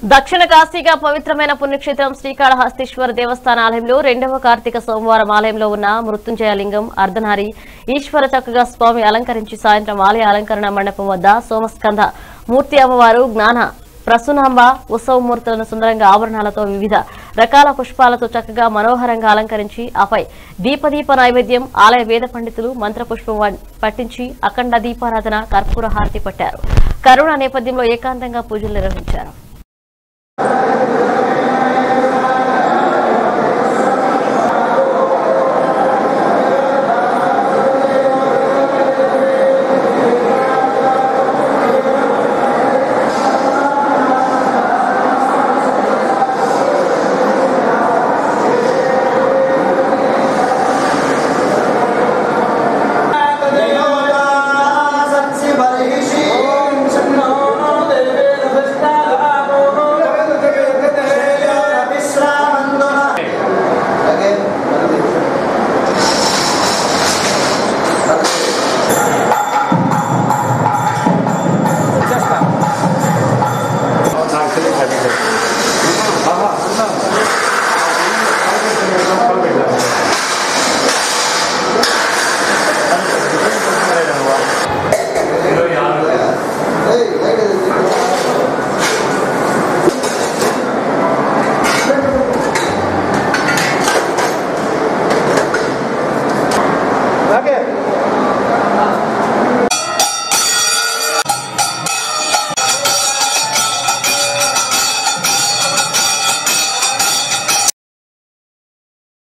దక్షిణ కాశీగా పవిత్రమైన పుణ్యక్షేత్రం శ్రీకాళహస్తీశ్వర దేవస్థాన ఆలయంలో రెండవ కార్తీక సోమవారం ఆలయంలో ఉన్న మృత్యుంజయ లింగం అర్ధనారి ఈశ్వర చక్కగా స్వామి అలంకరించి సాయంత్రం ఆలయ అలంకరణ మండపం వద్ద సోమస్కంద మూర్తి అమ్మవారు జ్ఞాన ప్రసూనాంబ ఉత్సవమూర్తులను సుందరంగా ఆభరణాలతో వివిధ రకాల పుష్పాలతో చక్కగా మనోహరంగా అలంకరించి ఆపై దీపదీప నైవేద్యం ఆలయ వేద పండితులు మంత్రపుష్పం వ- పట్టించి అఖండ దీపారాధన కర్పూర హారతి పట్టారు కరోనా నేపథ్యంలో ఏకాంతంగా పూజలు నిర్వహించారు